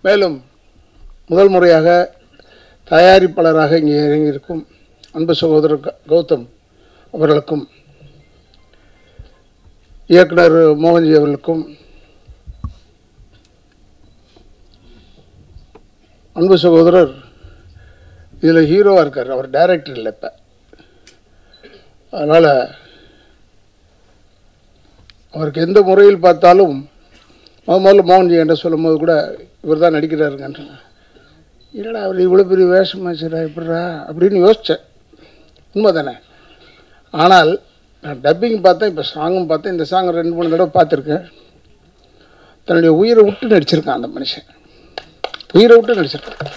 மேலும் முதல் முறையாக தயாரிப்பாளராக இங்கே இறங்கியிருக்கும் அன்பு சகோதரர் க- கௌதம் அவர்களுக்கும் இயக்குனர் மோகன்ஜி அவர்களுக்கும் அன்பு சகோதரர் இதில் ஹீரோவாக இருக்கார் அவர் டைரக்டர் இல்லை இப்போ அதனால் அவருக்கு எந்த முறையில் பார்த்தாலும் முத முதல்ல மோகன்ஜி என்கிட்ட சொல்லும்போது கூட இவர் தான் நடிக்கிறாருங்கன்றாங்க இல்லைடா அவர் இவ்வளோ பெரிய வேஷம் வச்சுடா எப்படிடா அப்படின்னு யோசித்தேன் உண்மை தானே ஆனால் நான் டப்பிங் பார்த்தேன் இப்போ சாங்கும் பார்த்தேன் இந்த சாங் ரெண்டு மூணு தடவை பார்த்துருக்கேன் தன்னுடைய உயிரை விட்டு நடிச்சிருக்கான் அந்த மனுஷன் உயிரை விட்டு நடிச்சிருக்கான்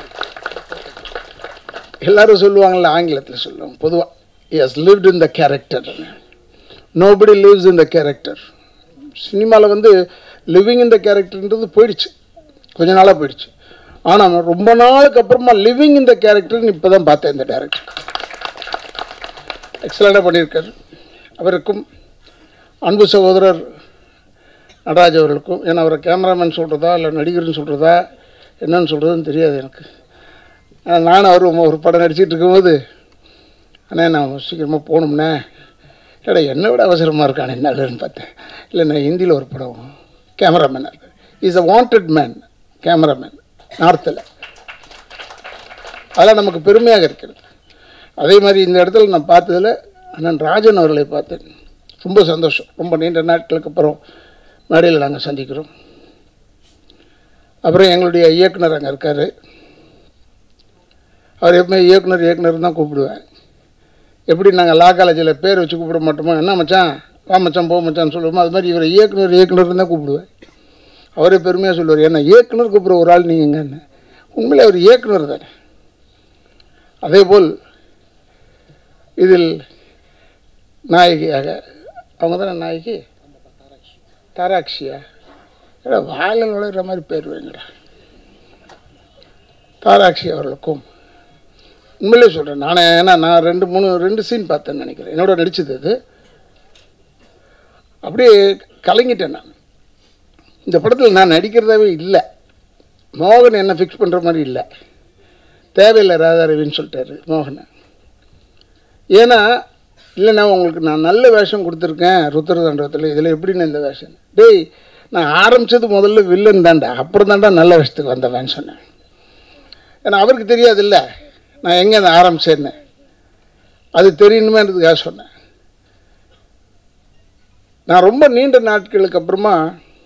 எல்லாரும் சொல்லுவாங்கள்ல ஆங்கிலத்தில் சொல்லுவாங்க பொதுவாக as lived in the character nobody lives in the character சினிமாவில் வந்து லிவிங் இன் த கேரக்டர்ன்றது போயிடுச்சு கொஞ்ச நாளாக போயிடுச்சு ஆனால் ரொம்ப நாளுக்கு அப்புறமா லிவிங் இன் த கேரக்டர்னு இப்போ தான் பார்த்தேன் இந்த டேரக்டர் எக்ஸலண்டாக பண்ணியிருக்காரு அவருக்கும் அன்பு சகோதரர் நடராஜ் அவர்களுக்கும் ஏன்னா அவரை கேமராமேன் சொல்கிறதா இல்லை நடிகர்னு சொல்கிறதா என்னன்னு சொல்கிறதுன்னு தெரியாது எனக்கு ஆனா, நானும் அவரும் ஒரு படம் நடிச்சிட்டு இருக்கும்போது அண்ணே நான் சீக்கிரமாக போகணும்ண்ணே இல்லைடா என்னை விட அவசரமாக இருக்கானே நல்லதுன்னு பார்த்தேன் இல்லை நான் ஹிந்தியில் ஒரு படம் கேமராமேனாக இருக்கேன் is a wanted man cameraman நார்த்தில் அதெல்லாம் நமக்கு பெருமையாக இருக்கிறது அதே மாதிரி இந்த இடத்துல நான் பார்த்ததில் அண்ணன் ராஜன் அவர்களை பார்த்தேன் ரொம்ப சந்தோஷம் ரொம்ப நீண்ட நாட்களுக்கு அப்புறம் மேடையில் நாங்கள் சந்திக்கிறோம் அப்புறம் எங்களுடைய இயக்குனர் அங்கே இருக்கார் அவர் எப்பவுமே இயக்குனர் இயக்குனர் தான் கூப்பிடுவேன் எப்படி நாங்கள் லா காலேஜில் பேர் வச்சு கூப்பிட மாட்டோமோ என்ன மச்சான் வா மச்சான் போ மச்சான்னு சொல்லுவோமோ அது மாதிரி இவரை இயக்குனர் இயக்குனர் தான் கூப்பிடுவேன் அவரே பெருமையாக சொல்லுவார் ஏன்னா இயக்குனர் கூப்பிட்ற ஒரு ஆள் நீங்கள் எங்கன்னு உண்மையிலே அவர் இயக்குனர் தானே அதேபோல் இதில் நாயகியாக அவங்க தானே நாயகி தாராட்சியா ஏடா வாயில் நுழையிற மாதிரி பேர் வைங்கடா தாராட்சி அவர்களுக்கும் உண்மையிலே சொல்கிறேன் நானே ஏன்னா நான் ரெண்டு மூணு ரெண்டு சீன் பார்த்தேன்னு நினைக்கிறேன் என்னோட நடிச்சது அது அப்படியே கலங்கிட்டேன் நான் இந்த படத்தில் நான் நடிக்கிறதாவே இல்லை மோகன் என்ன ஃபிக்ஸ் பண்ணுற மாதிரி இல்லை தேவையில்லை ராதாரவின்னு சொல்லிட்டாரு மோகனை ஏன்னா இல்லைண்ணா உங்களுக்கு நான் நல்ல வேஷம் கொடுத்துருக்கேன் ருத்ரதண்டத்தில் இதில் எப்படின்னு இந்த வேஷம் டேய் நான் ஆரம்பித்தது முதல்ல வில்லன் தான்டா அப்புறம் தான்டா நல்ல வேஷத்துக்கு வந்தவன் சொன்னேன் ஏன்னா அவருக்கு தெரியாதுல்ல நான் எங்கே அதை ஆரம்பிச்சேன்னு அது தெரியணுமேன்றதுக்காக சொன்னேன் நான் ரொம்ப நீண்ட நாட்களுக்கு அப்புறமா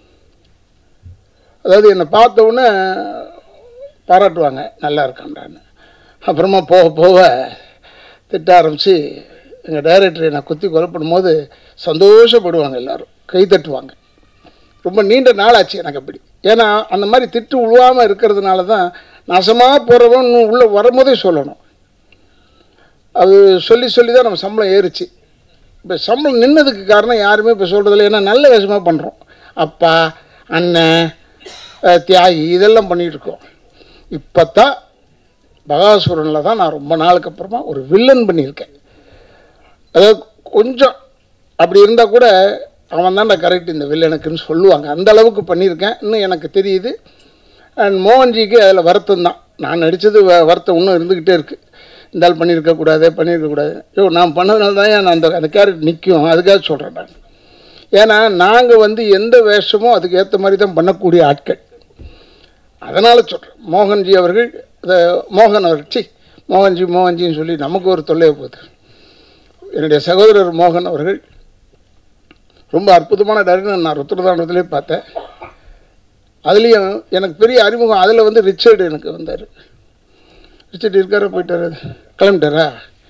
அதாவது என்னை பார்த்த உடனே பாராட்டுவாங்க நல்லா இருக்கான்டான்னு அப்புறமா போக போக திட்ட ஆரம்பித்து எங்கள் டைரக்டரை நான் குத்தி கொலை பண்ணும்போது சந்தோஷப்படுவாங்க எல்லாரும் கை தட்டுவாங்க ரொம்ப நீண்ட நாள் ஆச்சு எனக்கு அப்படி ஏன்னா அந்த மாதிரி திட்டு உழுவாமல் இருக்கிறதுனால தான் நாசமாக போகிறவன் இன்னும் உள்ளே வரும்போதே சொல்லணும் அது சொல்லி சொல்லி தான் நம்ம சம்பளம் ஏறுச்சு இப்போ சம்பளம் நின்னதுக்கு காரணம் யாருமே இப்போ சொல்கிறதில்ல ஏன்னா நல்ல விஷயமாக பண்ணுறோம் அப்பா அண்ணன் அஹ், தியாகி இதெல்லாம் பண்ணிகிட்டு இருக்கோம் இப்போ தான் பகாசுரனில் தான் நான் ரொம்ப நாளுக்கு அப்புறமா ஒரு வில்லன் பண்ணியிருக்கேன் அதாவது கொஞ்சம் அப்படி இருந்தால் கூட அவன் தான்டா கரெக்ட் இந்த வில்லனுக்குன்னு சொல்லுவாங்க அந்த அளவுக்கு பண்ணியிருக்கேன் இன்னும் எனக்கு தெரியுது அண்ட் மோகன்ஜிக்கு அதில் வருத்தம் தான் நான் நடித்தது வருத்தம் இன்னும் இருந்துக்கிட்டே இருக்குது இந்த ஆள் பண்ணியிருக்கக்கூடாது பண்ணியிருக்கக்கூடாது ஐயோ நான் பண்ணதுனால தான் நான் அந்த அந்த கேரக்டர் நிற்கும் அதுக்காக சொல்கிறேன் நான் ஏன்னா நாங்கள் வந்து எந்த வேஷமோ அதுக்கு ஏற்ற மாதிரி தான் பண்ணக்கூடிய ஆட்கள் அதனால் சொல்கிறேன் மோகன்ஜி அவர்கள் இந்த மோகன் அவர்கள் சி மோகன்ஜி மோகன்ஜின்னு சொல்லி நமக்கு ஒரு தொல்லையை போகுது என்னுடைய சகோதரர் மோகன் அவர்கள் ரொம்ப அற்புதமான டைரக்டர் நான் ருத்ரதாண்டத்திலே பார்த்தேன் அதுலேயும் எனக்கு பெரிய அறிமுகம் அதில் வந்து ரிச்சர்டு எனக்கு வந்தார் ரிச்சர்டு இருக்காரா போயிட்டாரு கிளம்பிட்டாரா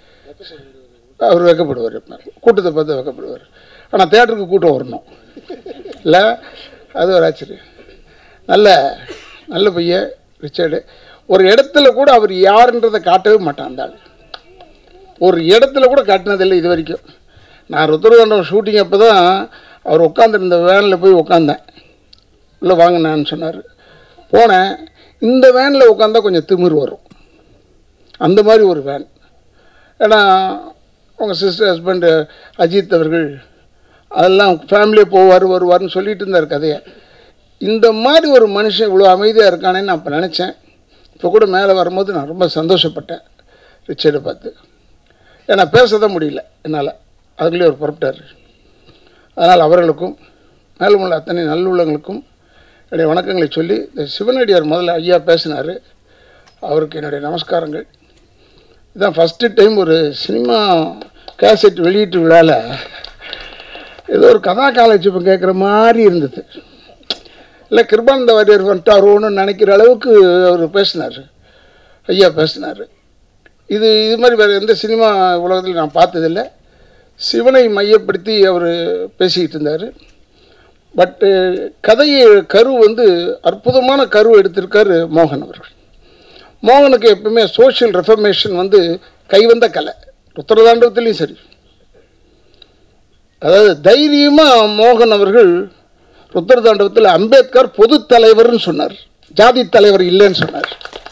அவர் வைக்கப்படுவார் கூட்டத்தை பார்த்து வைக்கப்படுவார் ஆனால் தேட்டருக்கு கூட்டம் வரணும் இல்லை அது ஒரு ஆச்சரியம் நல்ல நல்ல பையன் ரிச்சர்டு ஒரு இடத்துல கூட அவர் யாருன்றதை காட்டவே மாட்டான் அந்த ஆள் ஒரு இடத்துல கூட காட்டினதில்லை இது வரைக்கும் நான் ருத்ரதண்டம் ஷூட்டிங் அப்போ தான் அவர் உட்காந்துருந்த வேனில் போய் உட்காந்தேன் இல்லை வாங்கினான்னு சொன்னார் போனேன் இந்த வேனில் உட்காந்தா கொஞ்சம் திமிர் வரும் அந்த மாதிரி ஒரு வேன் ஏன்னா உங்கள் சிஸ்டர் ஹஸ்பண்டு அஜித் அவர்கள் அதெல்லாம் ஃபேமிலியே போவார் வருவார்னு சொல்லிட்டு இருந்தார் கதையை இந்த மாதிரி ஒரு மனுஷன் இவ்வளோ அமைதியாக இருக்கானேன்னு நான் அப்போ நினச்சேன் இப்போ கூட மேலே வரும்போது நான் ரொம்ப சந்தோஷப்பட்டேன் ரிச்சர்டை பார்த்து ஏன்னா பேச தான் முடியல என்னால் அதுக்குள்ளேயே ஒரு புறப்பட்டார் அதனால் அவர்களுக்கும் மேலும் உள்ள அத்தனை நல்லுள்ளங்களுக்கும் என்னுடைய வணக்கங்களை சொல்லி இந்த சிவனடியார் முதல்ல ஐயா பேசினார் அவருக்கு என்னுடைய நமஸ்காரங்கள் இதான் ஃபஸ்ட்டு டைம் ஒரு சினிமா கேசட் வெளியீட்டு விழாவில் ஏதோ ஒரு கதா காலேஜ் இப்போ கேட்குற மாதிரி இருந்தது இல்லை கிருபானந்த வாரியர் வந்துட்டாரோன்னு நினைக்கிற அளவுக்கு அவர் பேசினார் ஐயா பேசினார் இது இது மாதிரி வேறு எந்த சினிமா உலகத்தில் நான் பார்த்ததில்லை சிவனை மையப்படுத்தி அவர் பேசிக்கிட்டு இருந்தார் பட்டு கதையை கரு வந்து அற்புதமான கரு எடுத்திருக்காரு மோகன் அவர்கள் மோகனுக்கு எப்பவுமே சோஷியல் ரெஃபர்மேஷன் வந்து கைவந்த கலை உத்தரதாண்டவத்துலேயும் சரி அதாவது தைரியமாக மோகன் அவர்கள் ருத்ரதாண்டவத்தில் அம்பேத்கர் பொது தலைவர்னு சொன்னார் ஜாதி தலைவர் இல்லைன்னு சொன்னார்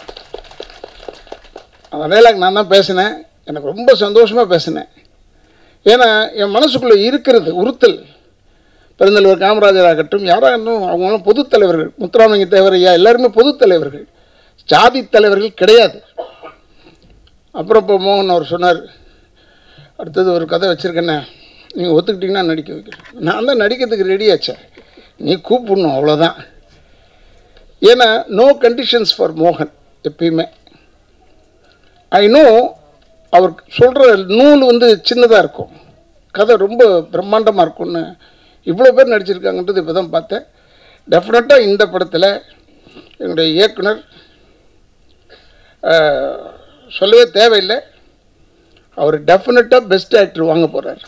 அந்த டைலாக் நான் தான் பேசினேன் எனக்கு ரொம்ப சந்தோஷமாக பேசினேன் ஏன்னா என் மனசுக்குள்ளே இருக்கிறது உறுத்தல் பெருந்தலைவர் காமராஜர் ஆகட்டும் யாராகட்டும் அவங்களாம் பொதுத் தலைவர்கள் முத்துராமலிங்க தேவர் ஐயா எல்லாருமே பொதுத் தலைவர்கள் ஜாதி தலைவர்கள் கிடையாது அப்புறம் இப்போ மோகன் அவர் சொன்னார் அடுத்தது ஒரு கதை வச்சுருக்கேண்ணே நீங்கள் ஒத்துக்கிட்டிங்கன்னா நடிக்க வைக்கிறேன் நான் தான் நடிக்கிறதுக்கு ரெடி ஆச்சேன் நீ கூப்பிடணும் அவ்வளோதான் ஏன்னா நோ கண்டிஷன்ஸ் ஃபார் மோகன் எப்பயுமே ஐ நோ அவர் சொல்கிற நூல் வந்து சின்னதாக இருக்கும் கதை ரொம்ப பிரம்மாண்டமாக இருக்கும்னு இவ்வளோ பேர் நடிச்சிருக்காங்கன்றது இப்போ தான் பார்த்தேன் டெஃபினட்டாக இந்த படத்தில் எங்களுடைய இயக்குனர் ஆஹ், சொல்லவே தேவையில்லை அவர் டெஃபினட்டாக பெஸ்ட் ஆக்டர் வாங்க போகிறார்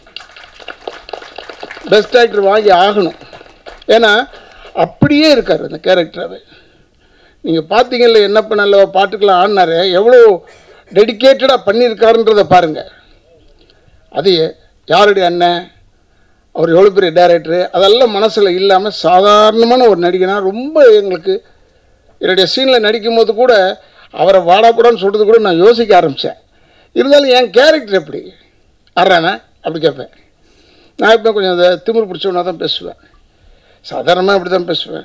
பெஸ்ட் ஆக்டர் வாங்கி ஆகணும் ஏன்னா அப்படியே இருக்கார் அந்த கேரக்டராகவே நீங்கள் பார்த்தீங்கல்ல என்ன பண்ணல பாட்டுக்கெல்லாம் ஆடினாரு எவ்வளோ டெடிக்கேட்டடாக பண்ணியிருக்காருன்றதை பாருங்கள் அது யாருடைய அண்ணன் அவர் எவ்வளோ பெரிய டைரக்டரு அதெல்லாம் மனசில் இல்லாமல் சாதாரணமான ஒரு நடிகனா ரொம்ப எங்களுக்கு என்னுடைய சீனில் நடிக்கும் போது கூட அவரை வாடாக்கூடான்னு சொல்கிறது கூட நான் யோசிக்க ஆரம்பித்தேன் இருந்தாலும் என் கேரக்டர் எப்படி ஆடுறானே அப்படி கேட்பேன் நான் இப்போ கொஞ்சம் அதை திமிரு பிடிச்சவனா தான் பேசுவேன் சாதாரணமாக இப்படி தான் பேசுவேன்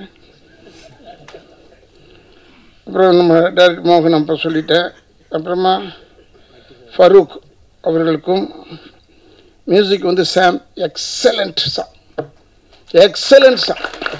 அப்புறம் நம்ம டைரக்டர் மோகன் அப்போ சொல்லிட்டேன் அப்புறமா ஃபரூக் அவர்களுக்கும் மியூசிக் வந்து Sam excellent song excellent song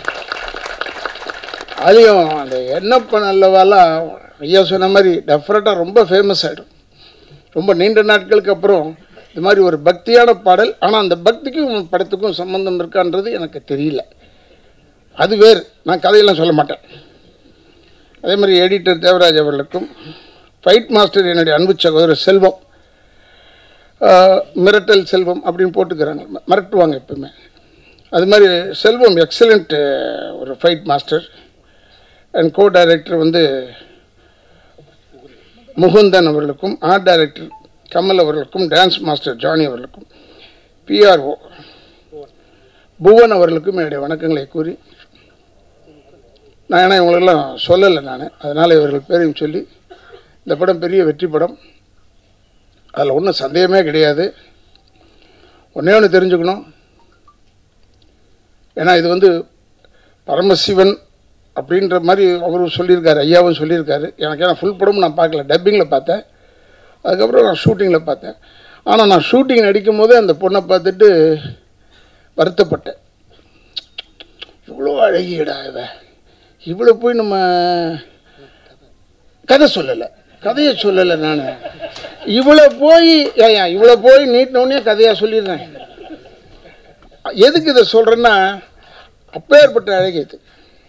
அதையும் அந்த என்னப்ப நல்லவாலாம் ஐயா சொன்ன மாதிரி டெஃபரட்டாக ரொம்ப ஃபேமஸ் ஆகிடும் ரொம்ப நீண்ட நாட்களுக்கு அப்புறம் இது மாதிரி ஒரு பக்தியான பாடல் ஆனால் அந்த பக்திக்கும் படத்துக்கும் சம்பந்தம் இருக்கான்றது எனக்கு தெரியல அது வேறு நான் கதையெல்லாம் சொல்ல மாட்டேன் அதே மாதிரி எடிட்டர் தேவராஜ் அவர்களுக்கும் ஃபைட் மாஸ்டர் என்னுடைய அன்பு சகோதரர் செல்வம் ஆஹ், மிரட்டல் செல்வம் அப்படின்னு போட்டுக்கிறாங்க ம- மிரட்டுவாங்க எப்பவுமே அது மாதிரி செல்வம் எக்ஸலண்ட் ஒரு fight master and co director வந்து முகுந்தன் அவர்களுக்கும் ஆர்ட் டைரக்டர் கமல் அவர்களுக்கும் டான்ஸ் மாஸ்டர் ஜானி அவர்களுக்கும் பிஆர்ஓ புவன் அவர்களுக்கும் என்னுடைய வணக்கங்களை கூறி நான் ஏன்னா இவங்களெல்லாம் சொல்லலை நான் அதனால் இவர்கள் பேரையும் சொல்லி இந்த படம் பெரிய வெற்றி படம் அதில் ஒன்றும் சந்தேகமே கிடையாது ஒன்றே ஒன்று தெரிஞ்சுக்கணும் ஏன்னா இது வந்து பரமசிவன் அப்படின்ற மாதிரி அவரும் சொல்லியிருக்காரு ஐயாவும் சொல்லியிருக்காரு எனக்கு ஏன்னா ஃபுல் படமும் நான் பார்க்கல டப்பிங்கில் பார்த்தேன் அதுக்கப்புறம் நான் ஷூட்டிங்கில் பார்த்தேன் ஆனால் நான் ஷூட்டிங் நடிக்கும் போதே அந்த பொண்ணை பார்த்துட்டு வருத்தப்பட்டேன் இவ்வளோ அழகியடா இவ இவ்வளோ போய் நம்ம கதை சொல்லலை கதையை சொல்லலை நான் இவ்வளோ போய் ஏன் இவ்வளோ போய் நீட்டினோடனே கதையாக சொல்லிடுறேன் எதுக்கு இதை சொல்கிறேன்னா அப்பேற்பட்ட அழகு இது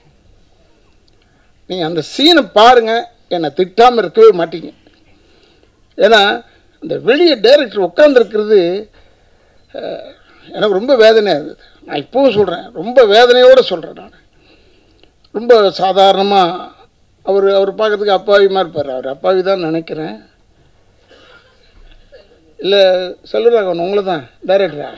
நீங்கள் அந்த சீனை பாருங்கள் என்னை திட்டாமல் இருக்கவே மாட்டீங்க ஏன்னா அந்த வெளியே டைரக்டர் உட்காந்துருக்கிறது எனக்கு ரொம்ப வேதனையாக இருந்தது நான் இப்போவும் சொல்கிறேன் ரொம்ப வேதனையோடு சொல்கிறேன் நான் ரொம்ப சாதாரணமாக அவர் அவர் பார்க்கறதுக்கு அப்பாவிமாக இருப்பார் அவர் அப்பாவி தான் நினைக்கிறேன் இல்லை செல்வராகவன் உங்களை தான் டைரக்டரா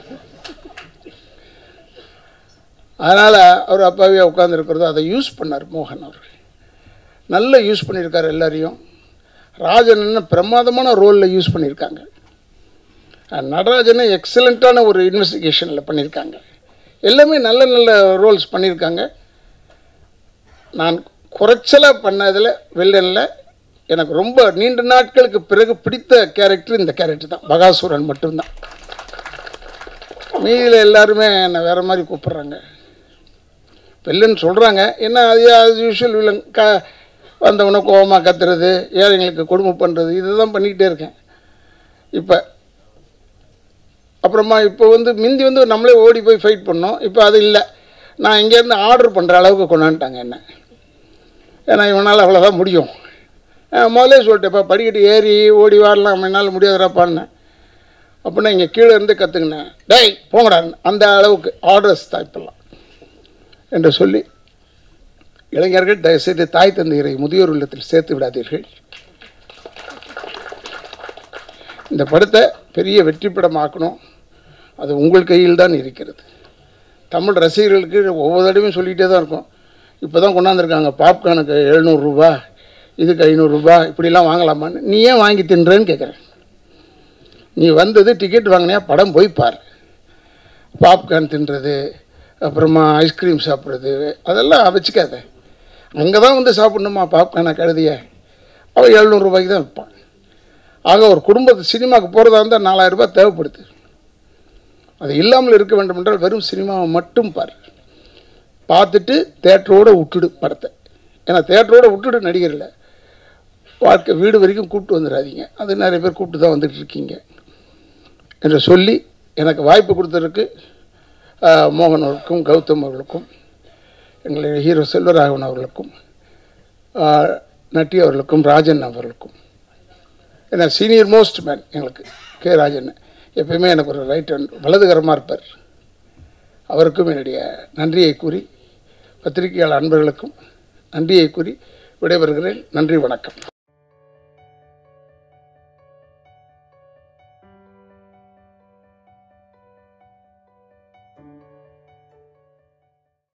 அதனால் அவர் அப்பாவியாக உட்காந்துருக்கிறது அதை யூஸ் பண்ணார் மோகன் அவர்கள் நல்லா யூஸ் பண்ணியிருக்காரு எல்லாரையும் ராஜன் என்ன பிரமாதமான ரோலில் யூஸ் பண்ணியிருக்காங்க அஹ் நடராஜனை எக்ஸலண்ட்டான ஒரு இன்வெஸ்டிகேஷனில் பண்ணியிருக்காங்க எல்லாமே நல்ல நல்ல ரோல்ஸ் பண்ணியிருக்காங்க நான் குறைச்சலாக பண்ணதில் வில்லனில் எனக்கு ரொம்ப நீண்ட நாட்களுக்கு பிறகு பிடித்த கேரக்டர் இந்த கேரக்டர் தான் பகாசுரன் மட்டும்தான் மீதியில் எல்லாருமே என்னை வேறு மாதிரி கூப்பிட்றாங்க வில்லன் சொல்கிறாங்க என்ன அது அது யூஷுவல் வில்லன் க வந்தவனை கோவமாக கத்துறது ஏழைங்களுக்கு கொடுமை பண்ணுறது இதுதான் பண்ணிக்கிட்டே இருக்கேன் இப்போ அப்புறமா இப்போ வந்து மிந்தி வந்து நம்மளே ஓடி போய் ஃபைட் பண்ணோம் இப்போ அது இல்லை நான் இங்கேருந்து ஆர்டர் பண்ணுற அளவுக்கு கொண்டாந்துட்டாங்க என்ன ஏன்னா இவனால் அவ்வளோதான் முடியும் அஹ் முதல்லே சொல்லிட்டேன்ப்பா படிக்கட்டு ஏறி ஓடி வரலாம் என்னால் முடியாதுறாப்பான்னு அப்படின்னா இங்கே கீழே இருந்து கற்றுக்கினேன் டேய் போங்கடா அந்த அளவுக்கு ஆர்டர்ஸ் தான் இப்போல்லாம் என்று சொல்லி இளைஞர்கள் தயவுசெய்து தாய் தந்தையரை முதியோர் இல்லத்தில் சேர்த்து விடாதீர்கள் இந்த படத்தை பெரிய வெற்றி படமாக்கணும் அது உங்கள் கையில் தான் இருக்கிறது தமிழ் ரசிகர்களுக்கு ஒவ்வொரு தடவையும் சொல்லிகிட்டே தான் இருக்கும் இப்போ தான் கொண்டாந்துருக்காங்க பாப்கார்னுக்கு எழுநூறுரூபா இதுக்கு ஐநூறுரூபா இப்படிலாம் வாங்கலாமான்னு நீ ஏன் வாங்கி தின்றேன்னு கேட்குறேன் நீ வந்தது டிக்கெட் வாங்கினியா படம் போய் பார் பாப்கார்ன் தின்றது அப்புறமா ஐஸ்கிரீம் சாப்பிட்றது அதெல்லாம் வச்சுக்காத அங்கே தான் வந்து சாப்பிட்ணுமா பாப்கார்னை கழுதிய அவன் எழுநூறுபாய்க்கு தான் விற்பான் ஆக ஒரு குடும்பத்து சினிமாவுக்கு போகிறதா இருந்தால் நாலாயிரம் ரூபாய் தேவைப்படுது அது இல்லாமல் இருக்க வேண்டும் என்றால் வெறும் சினிமாவை மட்டும் பார் பார்த்துட்டு தேட்டரோட விட்டுடு படத்தை ஏன்னா தேட்டரோட விட்டுடு நடிகரில் வாழ்க்கை வீடு வரைக்கும் கூப்பிட்டு வந்துடாதீங்க அது நிறைய பேர் கூப்பிட்டு தான் வந்துட்டு இருக்கீங்க என்று சொல்லி எனக்கு வாய்ப்பு கொடுத்ததற்கு ஆஹ், மோகன் அவர்களுக்கும் கௌதம் அவர்களுக்கும் எங்களுடைய ஹீரோ செல்வராகவன் அவர்களுக்கும் ஆஹ், நட்டி அவர்களுக்கும் ராஜன் அவர்களுக்கும் ஏன்னா சீனியர் மோஸ்ட் மேன் எங்களுக்கு கே ராஜன் எப்பயுமே எனக்கு ஒரு ரைட் ஹேண்ட் வலதுகரமாக இருப்பார் அவருக்கும் என்னுடைய நன்றியை கூறி பத்திரிகையாளர் அன்பர்களுக்கும் நன்றியை கூறி விடைபெறுகிறேன் நன்றி வணக்கம்